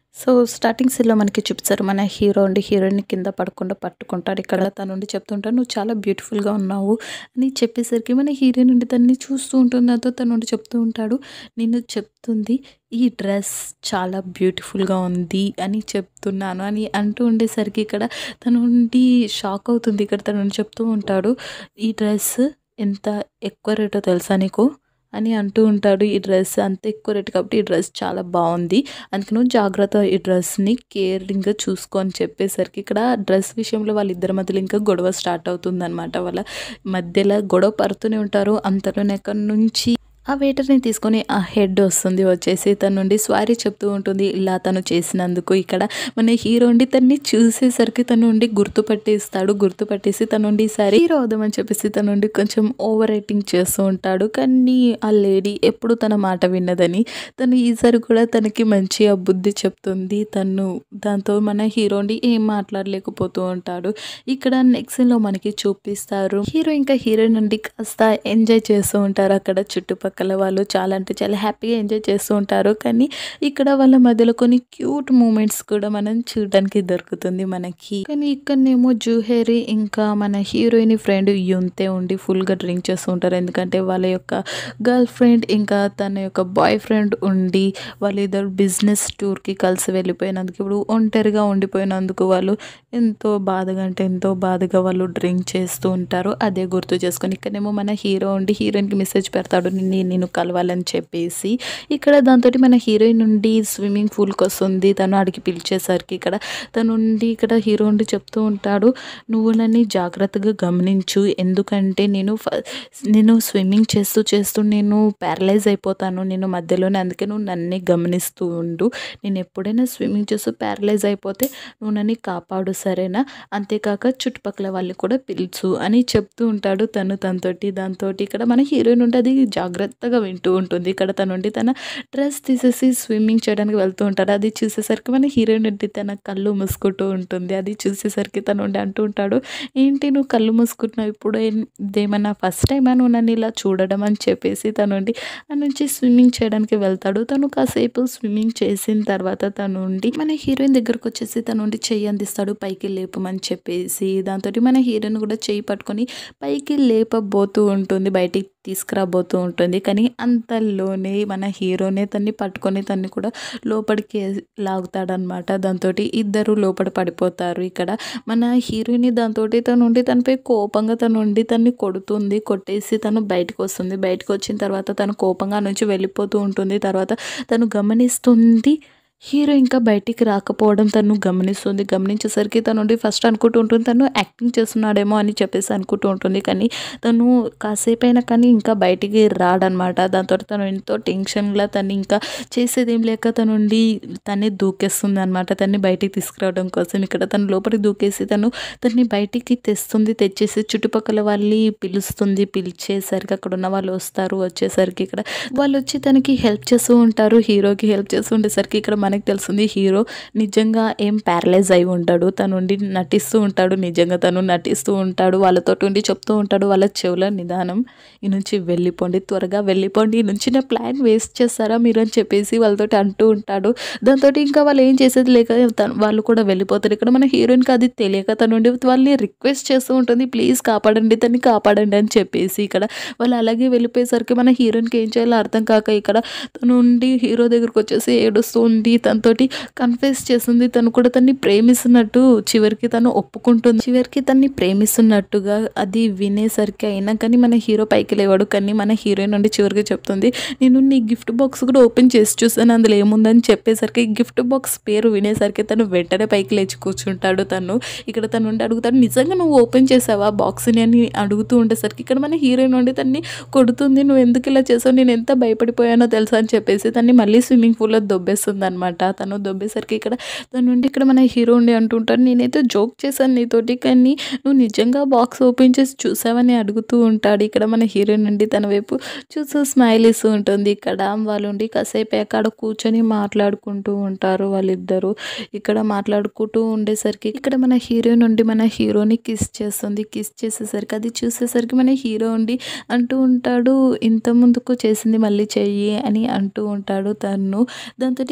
So starting సీన్‌లో మనకి చూపిస్తారు. మన హీరో ఉండి హీరోయిన్‌ని కింద పడకుండా పట్టుకుంటాడు. ఇక్కడ తనుండి చెప్తుంటాడు "నువ్వు చాలా బ్యూటిఫుల్‌గా ఉన్నావు" అని చెప్పేసరికి మన హీరోయిన్ ఉండి తనని చూస్తూ ఉంటుంది. దాంతో తనుండి చెప్తూ ఉంటాడు. నేను చెప్తుంది ఈ డ్రెస్ చాలా బ్యూటిఫుల్‌గా ఉంది అని చెప్తున్నాను అని అంటూ ఉండేసరికి ఇక్కడ తనుండి షాక్ అవుతుంది. ఇక్కడ తనుండి చెప్తూ ఉంటాడు. "ఈ డ్రెస్ ఎంత ఎక్కువ రేటో తెలుసా నీకు?" అని అంటూ ఉంటాడు. "ఈ డ్రెస్ అంత ఎక్కువ రేట్ కాబట్టి ఈ డ్రెస్ చాలా బావుంది. అందుకే నువ్వు జాగ్రత్తగా ఈ డ్రెస్‌ని కేరింగ్‌గా చూసుకో" అని చెప్పేసరికి ఇక్కడ డ్రెస్ విషయంలో వాళ్ళిద్దరి మధ్యలో ఇంకా గొడవ స్టార్ట్ అవుతుందనమాట. వాళ్ళ మధ్యలో గొడవ పడుతూనే ఉంటారు. అంతలోనే అక్కడి నుంచి ఆ వెయిటర్‌ని తీసుకొని ఆ హెడ్ వస్తుంది. వచ్చేసి తన నుండి సారీ చెప్తూ ఉంటుంది. ఇలా తను చేసినందుకు ఇక్కడ మన హీరో ఉండి తనని చూసేసరికి తను ఉండి గుర్తుపట్టేస్తాడు. గుర్తుపట్టేసి తను ఉండి ఈసారి హీరో అవుదామని చెప్పేసి తను ఉండి కొంచెం ఓవర్ యాక్టింగ్ చేస్తూ ఉంటాడు. కానీ ఆ లేడీ ఎప్పుడు తన మాట వినదని తను ఈసారి కూడా తనకి మంచిగా బుద్ధి చెప్తుంది. తను దాంతో మన హీరో ఉండి ఏం మాట్లాడలేకపోతూ ఉంటాడు. ఇక్కడ నెక్స్ట్ సీన్‌లో మనకి చూపిస్తారు. హీరో ఇంకా హీరోయిన్ ఉండి కాస్త ఎంజాయ్ చేస్తూ ఉంటారు. అక్కడ చుట్టుపక్కల వాళ్ళు చాలా అంటే చాలా హ్యాపీగా ఎంజాయ్ చేస్తూ ఉంటారు. కానీ ఇక్కడ వాళ్ళ మధ్యలో కొన్ని క్యూట్ మూమెంట్స్ కూడా మనం చూడడానికి దొరుకుతుంది మనకి. కానీ ఇక్కడనేమో జూహేరి ఇంకా మన హీరోయిన్ ఫ్రెండ్ యున్తే ఉండి ఫుల్‌గా డ్రింక్ చేస్తూ ఉంటారు. ఎందుకంటే వాళ్ళ యొక్క గర్ల్ ఫ్రెండ్ ఇంకా తన యొక్క బాయ్ ఫ్రెండ్ ఉండి వాళ్ళిద్దరు బిజినెస్ టూర్‌కి కలిసి వెళ్ళిపోయినందుకు ఇప్పుడు ఒంటరిగా ఉండిపోయినందుకు వాళ్ళు ఎంతో బాధగా అంటే ఎంతో బాధగా వాళ్ళు డ్రింక్ చేస్తూ ఉంటారు. అదే గుర్తు చేసుకొని ఇక్కడనేమో మన హీరో ఉండి హీరోయిన్‌కి మెసేజ్ పెడతాడు. నిన్ని నిన్ను కలవాలని చెప్పేసి. ఇక్కడ దాంతోటి మన హీరోయిన్ ఉండి స్విమ్మింగ్ పూల్‌కొస్తుంది. తను ఆడికి పిలిచేసరికి ఇక్కడ తనుండి ఇక్కడ హీరో ఉండి చెప్తూ ఉంటాడు. "నువ్వు నన్ను జాగ్రత్తగా గమనించు. ఎందుకంటే నేను ఫ నేను స్విమ్మింగ్ చేస్తూ చేస్తూ నేను ప్యారలైజ్ అయిపోతాను. నేను మధ్యలోనే అందుకే నువ్వు నన్నే గమనిస్తూ ఉండు. నేను ఎప్పుడైనా స్విమ్మింగ్ చేస్తూ ప్యారలైజ్ అయిపోతే నువ్వు నన్ను కాపాడు సరేనా? అంతేకాక చుట్టుపక్కల వాళ్ళని కూడా పిలుచు" అని చెప్తూ ఉంటాడు తను తనతోటి. దాంతోటి ఇక్కడ మన హీరోయిన్ ఉండి అది జాగ్రత్తగా వింటూ ఉంటుంది. ఇక్కడ తనుండి తన డ్రెస్ తీసేసి స్విమ్మింగ్ చేయడానికి వెళ్తూ ఉంటాడు. అది చూసేసరికి మన హీరోయిన్ ఉండి తన కళ్ళు మూసుకుంటూ ఉంటుంది. అది చూసేసరికి తను ఉండి అంటూ ఉంటాడు. "ఏంటి నువ్వు కళ్ళు మూసుకుంటున్నావు ఇప్పుడు ఇదేమన్నా ఫస్ట్ టైమా నువ్వు నన్ను ఇలా చూడడం" అని చెప్పేసి తనుండి అక్కడి నుంచి స్విమ్మింగ్ చేయడానికి వెళ్తాడు. తను కాసేపు స్విమ్మింగ్ చేసిన తర్వాత తనుండి మన హీరోయిన్ దగ్గరకొచ్చేసి తనుండి చెయ్యి అందిస్తాడు పైకి లేపమని చెప్పేసి. దాంతోటి మన హీరోయిన్ కూడా చెయ్యి పట్టుకొని పైకి లేపబోతూ ఉంటుంది. బయటికి తీసుకురాబోతూ ఉంటుంది. కానీ అంతలోనే మన హీరోనే తన్ని పట్టుకొని తన్ని కూడా లోపలికి లాగుతాడనమాట. దాంతోటి ఇద్దరు లోపల పడిపోతారు. ఇక్కడ మన హీరోయిన్ దాంతోటి తనుండి తనపై కోపంగా తనుండి తన్ని కొడుతుంది. కొట్టేసి తను బయటకొస్తుంది. బయటకొచ్చిన తర్వాత తను కోపంగా ఆ నుంచి వెళ్ళిపోతూ ఉంటుంది. తర్వాత తను గమనిస్తుంది హీరో ఇంకా బయటికి రాకపోవడం తను గమనిస్తుంది. గమనించేసరికి తనుండి ఫస్ట్ అనుకుంటూ ఉంటుంది తను యాక్టింగ్ చేస్తున్నాడేమో అని చెప్పేసి అనుకుంటూ ఉంటుంది. కానీ తను కాసేపైనా కానీ ఇంకా బయటికి రాడనమాట. దాంతోటి తను ఎంతో టెన్షన్‌గా తను ఇంకా చేసేదేం లేక తనుండి తనే దూకేస్తుందనమాట. తన్ని బయటికి తీసుకురావడం కోసం. ఇక్కడ తను లోపలికి దూకేసి తను తన్ని బయటికి తెస్తుంది. తెచ్చేసి చుట్టుపక్కల వాళ్ళని పిలుస్తుంది. పిలిచేసరికి అక్కడున్న వాళ్ళు వస్తారు. వచ్చేసరికి ఇక్కడ వాళ్ళొచ్చి తనకి హెల్ప్ చేస్తూ ఉంటారు. హీరోకి హెల్ప్ చేస్తూ ఉండేసరికి ఇక్కడ మనకి తెలుస్తుంది హీరో నిజంగా ఏం ప్యారలైజ్ అయి ఉండడు. తనుండి నటిస్తూ ఉంటాడు. నిజంగా తను నటిస్తూ ఉంటాడు. వాళ్ళతోటి ఉండి చెప్తూ ఉంటాడు వాళ్ళ చెవులో నిదానం ఈ నుంచి వెళ్ళిపోండి. త్వరగా వెళ్ళిపోండి. ఈ నుంచి నా ప్లాన్ వేస్ట్ చేస్తారా మీరు అని చెప్పేసి వాళ్ళతోటి అంటూ ఉంటాడు. దాంతోటి ఇంకా వాళ్ళు ఏం చేసేది లేక తను వాళ్ళు కూడా వెళ్ళిపోతారు. ఇక్కడ మన హీరోయిన్‌కి అది తెలియక తనుండి వాళ్ళని రిక్వెస్ట్ చేస్తూ ఉంటుంది. ప్లీజ్ కాపాడండి తన్ని కాపాడండి అని చెప్పేసి. ఇక్కడ వాళ్ళు అలాగే వెళ్ళిపోయేసరికి మన హీరోయిన్‌కి ఏం చేయాలో అర్థం కాక ఇక్కడ తనుండి హీరో దగ్గరకొచ్చేసి ఏడుస్తూ ఉంది. తనతోటి కన్ఫెస్ చేస్తుంది. తను కూడా తన్ని ప్రేమిస్తున్నట్టు చివరికి తను ఒప్పుకుంటుంది. చివరికి తన్ని ప్రేమిస్తున్నట్టుగా అది వినేసరికి అయినా కానీ మన హీరో పైకి లేవడు. కానీ మన హీరోయిన్ ఉండి చివరికి చెప్తుంది "నేను నీ గిఫ్ట్ బాక్స్ కూడా ఓపెన్ చేసి చూసాను. అందులో ఏముందని" చెప్పేసరికి గిఫ్ట్ బాక్స్ పేరు వినేసరికి తను వెంటనే పైకి లేచి కూర్చుంటాడు తను. ఇక్కడ తనుండి అడుగుతాడు "నిజంగా నువ్వు ఓపెన్ చేసావా బాక్స్‌ని" అని అడుగుతూ ఉండేసరికి ఇక్కడ మన హీరోయిన్ ఉండి తన్ని కొడుతుంది. "నువ్వు ఎందుకు ఇలా చేసావు? నేను ఎంత భయపడిపోయానో తెలుసా" అని చెప్పేసి తన్ని మళ్ళీ స్విమ్మింగ్ పూల్‌లో దొబ్బేస్తుందనమాట. తను దొబ్బేసరికి ఇక్కడ తనుండి ఇక్కడ మన హీరో ఉండి అంటూ ఉంటాడు "నేనైతే జోక్ చేశాను నీతోటి. కానీ నువ్వు నిజంగా బాక్స్ ఓపెన్ చేసి చూసావని" అడుగుతూ ఉంటాడు. ఇక్కడ మన హీరోయిన్ ఉండి తన వైపు చూస్తూ స్మైల్ ఇస్తూ ఉంటుంది. ఇక్కడ వాళ్ళుండి కాసేపు అక్కడ కూర్చొని మాట్లాడుకుంటూ ఉంటారు వాళ్ళిద్దరూ. ఇక్కడ మాట్లాడుకుంటూ ఉండేసరికి ఇక్కడ మన హీరోయిన్ ఉండి మన హీరోని కిస్ చేస్తుంది. కిస్ చేసేసరికి అది చూసేసరికి మన హీరో ఉండి అంటూ ఉంటాడు "ఇంత ముందుకు చేసింది మళ్ళీ చెయ్యి" అని అంటూ ఉంటాడు తను. దాంతోటి ఇక్కడ మన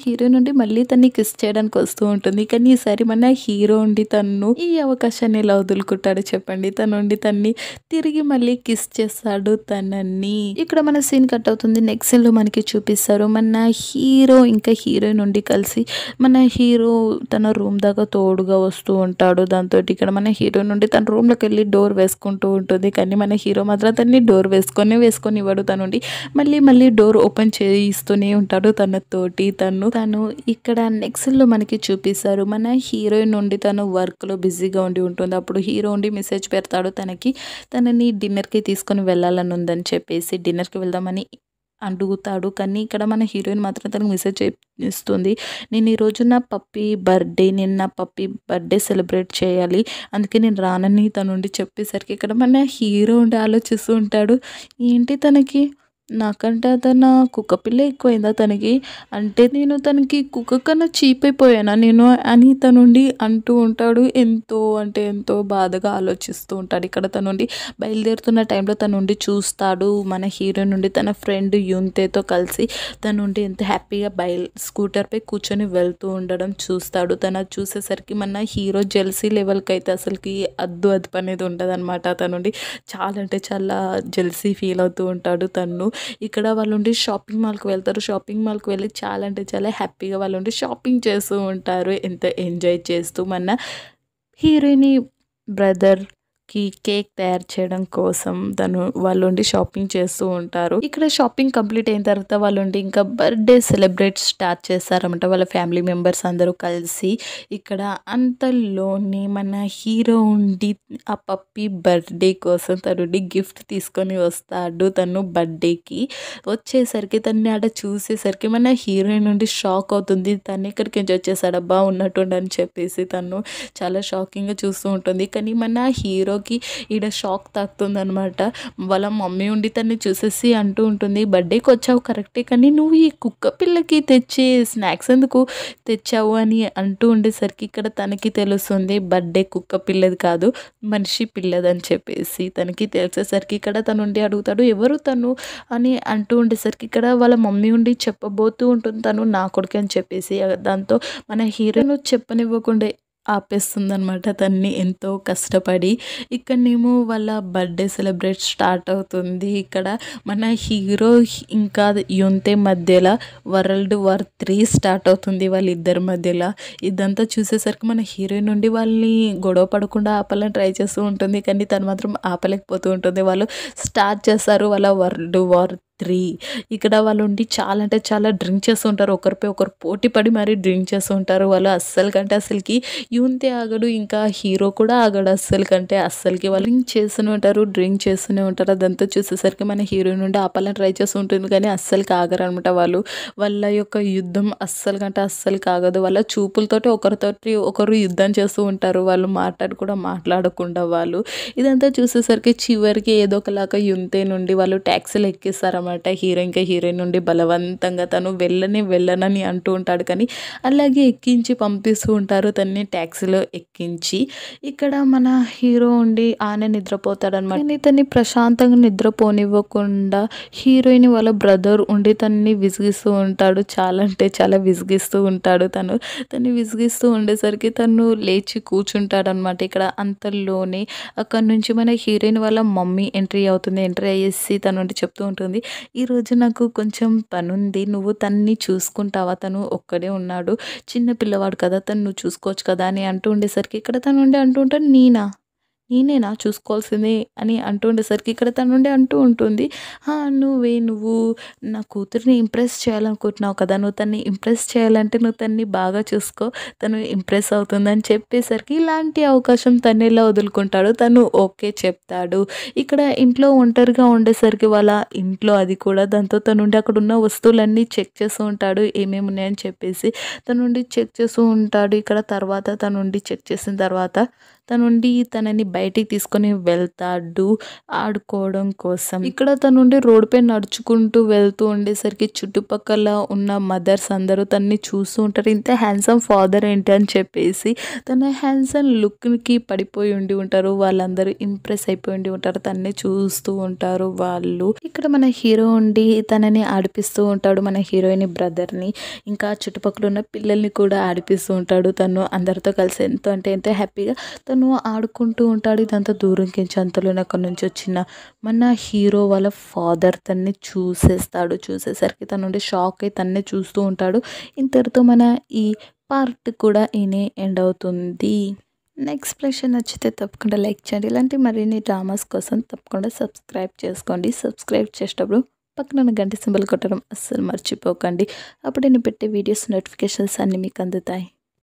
హీరో నుండి మళ్ళీ తన్ని కిస్ చేయడానికి వస్తూ ఉంటుంది కానీ ఈసారి మన హీరో ఉండి తను ఈ అవకాశాన్ని ఎలా వదులుకుంటాడో చెప్పండి తను ఉండి తన్ని తిరిగి మళ్ళీ కిస్ చేస్తాడు తనని ఇక్కడ మన సీన్ కట్ అవుతుంది నెక్స్ట్ సీన్ లో మనకి చూపిస్తారు మన హీరో ఇంకా హీరోయిన్ ఉండి కలిసి మన హీరో తన రూమ్ దాకా తోడుగా వస్తూ ఉంటాడు దాంతో ఇక్కడ మన హీరో నుండి తన రూమ్ లోకి వెళ్ళి డోర్ వేసుకుంటూ ఉంటుంది కానీ మన హీరో మాత్రం తన్ని డోర్ వేసుకొని వేసుకొని ఇవ్వడు తనుండి మళ్ళీ మళ్ళీ డోర్ ఓపెన్ చేయిస్తూనే ఉంటాడు తనతోటి తను తను ఇక్కడ నెక్స్ట్ లో మనకి చూపిస్తారు మన హీరోయిన్ నుండి తను వర్క్ లో బిజీగా ఉండి ఉంటుంది అప్పుడు హీరో ఉండి మెసేజ్ పెడతాడు తనకి తనని డిన్నర్ కి తీసుకొని వెళ్ళాలని ఉందని చెప్పేసి డిన్నర్ కి వెళ్దామని అడుగుతాడు కానీ ఇక్కడ మన హీరోయిన్ మాత్రం తనకు మెసేజ్ ఇస్తుంది నేను ఈరోజు నా పప్పి బర్త్డే నేను నా పప్పి బర్త్డే సెలబ్రేట్ చేయాలి అందుకే నేను రానని తను ఉండి చెప్పేసరికి ఇక్కడ మన హీరో ఉండి ఆలోచిస్తూ ఉంటాడు ఏంటి తనకి నాకంటే తన కుక్క పిల్ల ఎక్కువైందా తనకి అంటే నేను తనకి కుక్క కన్నా చీప్ అయిపోయానా నేను అని తనుండి అంటూ ఉంటాడు ఎంతో అంటే ఎంతో బాధగా ఆలోచిస్తూ ఉంటాడు ఇక్కడ తనుండి బయలుదేరుతున్న టైంలో తనుండి చూస్తాడు మన హీరో నుండి తన ఫ్రెండ్ యుంతేతో కలిసి తనుండి ఎంత హ్యాపీగా బయలు స్కూటర్పై కూర్చొని వెళ్తూ ఉండడం చూస్తాడు తన చూసేసరికి మన హీరో జెల్సీ లెవెల్కి అయితే అసలుకి అద్దు అదుపు అనేది ఉండదు అనమాట తనుండి చాలా అంటే చాలా జెల్సీ ఫీల్ అవుతూ ఉంటాడు తను ఇక్కడ వాళ్ళు ఉండి షాపింగ్ మాల్కి వెళ్తారు షాపింగ్ మాల్కి వెళ్ళి చాలా అంటే చాలా హ్యాపీగా వాళ్ళు ఉండి షాపింగ్ చేస్తూ ఉంటారు ఎంత ఎంజాయ్ చేస్తూ మన హీరోయిన్ బ్రదర్కి కేక్ తయారు చేయడం కోసం తను వాళ్ళు ఉండి షాపింగ్ చేస్తూ ఉంటారు ఇక్కడ షాపింగ్ కంప్లీట్ అయిన తర్వాత వాళ్ళు ఉండి ఇంకా బర్త్డే సెలబ్రేట్ స్టార్ట్ చేస్తారన్నమాట వాళ్ళ ఫ్యామిలీ మెంబర్స్ అందరూ కలిసి ఇక్కడ అంతలోనే మన హీరో ఉండి ఆ పప్పి బర్త్డే కోసం తను గిఫ్ట్ తీసుకొని వస్తాడు తను బర్త్డేకి వచ్చేసరికి తన్ని ఆడ చూసేసరికి మన హీరోయిన్ నుండి షాక్ అవుతుంది తను ఇక్కడికి నుంచి వచ్చేసాడు అబ్బా ఉన్నట్టుండి అని చెప్పేసి తను చాలా షాకింగ్గా చూస్తూ ఉంటుంది కానీ మన హీరోకి ఈడ షాక్ తాకుతుంది అనమాట వాళ్ళ మమ్మీ ఉండి తన్ని చూసేసి అంటూ ఉంటుంది బర్త్డేకి వచ్చావు కరెక్టే కానీ నువ్వు ఈ కుక్క పిల్లకి తెచ్చే స్నాక్స్ ఎందుకు తెచ్చావు అని అంటూ ఉండేసరికి ఇక్కడ తనకి తెలుస్తుంది బర్త్డే కుక్క పిల్లది కాదు మనిషి పిల్లది అని చెప్పేసి తనకి తెలిసేసరికి ఇక్కడ తను ఉండి అడుగుతాడు ఎవరు తను అని అంటూ ఉండేసరికి ఇక్కడ వాళ్ళ మమ్మీ ఉండి చెప్పబోతూ ఉంటుంది తను నా కొడుకు అని చెప్పేసి దాంతో మన హీరోను చెప్పనివ్వకుండా ఆపేస్తుంది అనమాట తన్ని ఎంతో కష్టపడి ఇక్కడనేమో వాళ్ళ బర్త్డే సెలబ్రేట్ స్టార్ట్ అవుతుంది ఇక్కడ మన హీరో ఇంకా యుంతే మధ్యలో వరల్డ్ వార్ త్రీ స్టార్ట్ అవుతుంది వాళ్ళిద్దరి మధ్యలో ఇదంతా చూసేసరికి మన హీరోయిన్ నుండి వాళ్ళని గొడవ పడకుండా ఆపాలని ట్రై చేస్తూ ఉంటుంది కానీ తను మాత్రం ఆపలేకపోతూ ఉంటుంది వాళ్ళు స్టార్ట్ చేస్తారు వాళ్ళ వరల్డ్ వార్ త్రీ ఇక్కడ వాళ్ళు ఉండి చాలా అంటే చాలా డ్రింక్ చేస్తూ ఉంటారు ఒకరిపై ఒకరు పోటీ పడి మరీ డ్రింక్ చేస్తూ ఉంటారు వాళ్ళు అస్సలు కంటే అసలుకి యూన్తే ఆగడు ఇంకా హీరో కూడా ఆగడు అస్సలు కంటే అస్సలకి వాళ్ళు డ్రింక్ చేస్తూనే ఉంటారు డ్రింక్ చేస్తూనే ఉంటారు అదంతా చూసేసరికి మన హీరోయిన్ నుండి ఆపాలని ట్రై చేస్తూ ఉంటుంది కానీ అస్సలు ఆగరు అనమాట వాళ్ళు వాళ్ళ యొక్క యుద్ధం అస్సలు కంటే అస్సలు కాగదు వాళ్ళ చూపులతోటి ఒకరితోటి ఒకరు యుద్ధం చేస్తూ ఉంటారు వాళ్ళు మాట్లాడి కూడా మాట్లాడకుండా వాళ్ళు ఇదంతా చూసేసరికి చివరికి ఏదో ఒకలాగా యుంతే నుండి వాళ్ళు ట్యాక్సీలు ఎక్కిస్తారన్నమాట హీరో ఇంకా హీరోయిన్ నుండి బలవంతంగా తను వెళ్ళని వెళ్ళనని అంటూ ఉంటాడు కానీ అలాగే ఎక్కించి పంపిస్తూ ఉంటారు తన్ని ట్యాక్సీలో ఎక్కించి ఇక్కడ మన హీరో ఉండి ఆనే నిద్రపోతాడు అనమాట కానీ తన్ని ప్రశాంతంగా నిద్రపోనివ్వకుండా హీరోయిన్ వాళ్ళ బ్రదర్ ఉండి తన్ని విసిగిస్తూ ఉంటాడు చాలా అంటే చాలా విసిగిస్తూ ఉంటాడు తను తన్ని విసిగిస్తూ ఉండేసరికి తను లేచి కూర్చుంటాడు అనమాట ఇక్కడ అంతలోనే అక్కడ నుంచి మన హీరోయిన్ వాళ్ళ మమ్మీ ఎంట్రీ అవుతుంది ఎంట్రీ అయ్యేసి తను ఉండి చెప్తూ ఉంటుంది ఈరోజు నాకు కొంచెం పని ఉంది నువ్వు తన్ని చూసుకుంటావా తను ఒక్కడే ఉన్నాడు చిన్న పిల్లవాడు కదా తను నువ్వు చూసుకోవచ్చు కదా అని అంటూ ఉండేసరికి ఇక్కడ తను ఉండి అంటూ ఉంటాడు నేనా నేనేనా చూసుకోవాల్సింది అని అంటూ ఉండేసరికి ఇక్కడ తను నుండి అంటూ ఉంటుంది "ఆ, నువ్వే నువ్వు నా కూతురిని ఇంప్రెస్ చేయాలనుకుంటున్నావు కదా నువ్వు తన్ని ఇంప్రెస్ చేయాలంటే నువ్వు తన్ని బాగా చూసుకో తను ఇంప్రెస్ అవుతుందని చెప్పేసరికి ఇలాంటి అవకాశం తను ఎలా వదులుకుంటాడు తను ఓకే చెప్తాడు ఇక్కడ ఇంట్లో ఒంటరిగా ఉండేసరికి వాళ్ళ ఇంట్లో అది కూడా దాంతో తనుండి అక్కడ ఉన్న వస్తువులన్నీ చెక్ చేస్తూ ఉంటాడు ఏమేమి ఉన్నాయని చెప్పేసి తనుండి చెక్ చేస్తూ ఉంటాడు ఇక్కడ తర్వాత తనుండి చెక్ చేసిన తర్వాత తనుండి తనని బయటికి తీసుకొని వెళ్తాడు ఆడుకోవడం కోసం ఇక్కడ తనుండి రోడ్ పై నడుచుకుంటూ వెళ్తూ ఉండేసరికి చుట్టుపక్కల ఉన్న మదర్స్ అందరూ తనని చూస్తూ ఉంటారు ఇంత హ్యాండ్సమ్ ఫాదర్ ఏంటి అని చెప్పేసి తన హ్యాండ్సమ్ లుక్కి పడిపోయి ఉండి ఉంటారు వాళ్ళందరూ ఇంప్రెస్ అయిపోయి ఉండి ఉంటారు తనని చూస్తూ ఉంటారు వాళ్ళు ఇక్కడ మన హీరో ఉండి తనని ఆడిపిస్తూ ఉంటాడు మన హీరోయిన్ బ్రదర్ని ఇంకా చుట్టుపక్కల ఉన్న పిల్లల్ని కూడా ఆడిపిస్తూ ఉంటాడు తను అందరితో కలిసి ఎంతో అంటే ఎంతో హ్యాపీగా తను ఆడుకుంటూ ఉంటాడు ఇదంతా దూరంకి అంతలో అక్కడి నుంచి వచ్చిన మన హీరో వాళ్ళ ఫాదర్ తన్ని చూసేస్తాడు చూసేసరికి తన నుండి షాక్ అయి తన్నే చూస్తూ ఉంటాడు ఇంతటితో మన ఈ పార్ట్ కూడా ఈయనే ఎండ్ అవుతుంది నెక్స్ట్ ప్లేషన్ నచ్చితే తప్పకుండా లైక్ చేయండి ఇలాంటి మరిన్ని డ్రామాస్ కోసం తప్పకుండా సబ్స్క్రైబ్ చేసుకోండి సబ్స్క్రైబ్ చేసేటప్పుడు పక్కన ఉన్న గంట సింబల్ కొట్టడం అస్సలు మర్చిపోకండి అప్పుడు నేను పెట్టే వీడియోస్ నోటిఫికేషన్స్ అన్నీ మీకు అందుతాయి